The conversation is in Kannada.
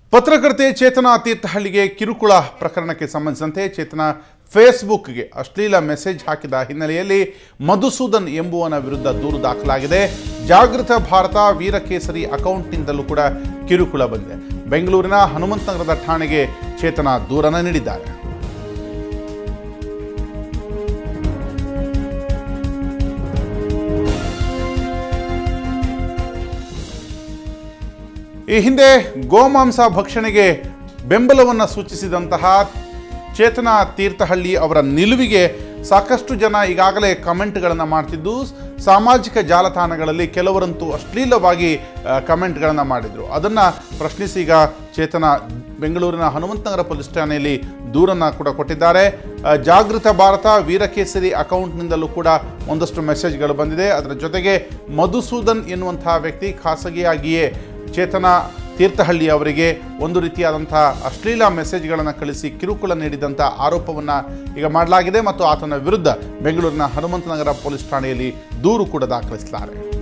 ಪತ್ರಕರ್ತೆ ಚೇತನ ತೀರ್ಥಹಳ್ಳಿಗೆ ಕಿರುಕುಳ ಪ್ರಕರಣಕ್ಕೆ ಸಂಬಂಧಿಸಿದಂತೆ ಚೇತನ ಫೇಸ್ಬುಕ್ಗೆ ಅಶ್ಲೀಲ ಮೆಸೇಜ್ ಹಾಕಿದ ಹಿನ್ನೆಲೆಯಲ್ಲಿ ಮಧುಸೂದನ್ ಎಂಬುವನ ವಿರುದ್ಧ ದೂರು ದಾಖಲಾಗಿದೆ ಜಾಗೃತ ಭಾರತ ವೀರಕೇಸರಿ ಅಕೌಂಟ್ನಿಂದಲೂ ಕೂಡ ಕಿರುಕುಳ ಬಂದಿದೆ ಬೆಂಗಳೂರಿನ ಹನುಮಂತನಗರದ ಠಾಣೆಗೆ ಚೇತನ ದೂರನ ನೀಡಿದ್ದಾರೆ ಈ ಹಿಂದೆ ಗೋಮಾಂಸ ಭಕ್ಷಣೆಗೆ ಬೆಂಬಲವನ್ನು ಸೂಚಿಸಿದಂತಹ ಚೇತನ ತೀರ್ಥಹಳ್ಳಿ ಅವರ ನಿಲುವಿಗೆ ಸಾಕಷ್ಟು ಜನ ಈಗಾಗಲೇ ಕಮೆಂಟ್ಗಳನ್ನು ಮಾಡ್ತಿದ್ದು ಸಾಮಾಜಿಕ ಜಾಲತಾಣಗಳಲ್ಲಿ ಕೆಲವರಂತೂ ಅಶ್ಲೀಲವಾಗಿ ಕಮೆಂಟ್ಗಳನ್ನು ಮಾಡಿದರು ಅದನ್ನು ಪ್ರಶ್ನಿಸಿ ಈಗ ಚೇತನ ಬೆಂಗಳೂರಿನ ಹನುಮಂತನಗರ ಪೊಲೀಸ್ ಠಾಣೆಯಲ್ಲಿ ದೂರನ್ನು ಕೂಡ ಕೊಟ್ಟಿದ್ದಾರೆ ಆ, ಜಾಗೃತ ಭಾರತ ವೀರಕೇಸರಿ ಅಕೌಂಟ್ನಿಂದಲೂ ಕೂಡ ಒಂದಷ್ಟು ಮೆಸೇಜ್ಗಳು ಬಂದಿದೆ ಅದರ ಜೊತೆಗೆ ಮಧುಸೂದನ್ ಎನ್ನುವಂತಹ ವ್ಯಕ್ತಿ ಖಾಸಗಿಯಾಗಿಯೇ ಚೇತನ ತೀರ್ಥಹಳ್ಳಿ ಅವರಿಗೆ ಒಂದು ರೀತಿಯಾದಂಥ ಅಶ್ಲೀಲ ಮೆಸೇಜ್ಗಳನ್ನು ಕಳಿಸಿ ಕಿರುಕುಳ ನೀಡಿದಂಥ ಆರೋಪವನ್ನು ಈಗ ಮಾಡಲಾಗಿದೆ ಮತ್ತು ಆತನ ವಿರುದ್ಧ ಬೆಂಗಳೂರಿನ ಹನುಮಂತನಗರ ಪೊಲೀಸ್ ಠಾಣೆಯಲ್ಲಿ ದೂರು ಕೂಡ ದಾಖಲಿಸಲಾಗಿದೆ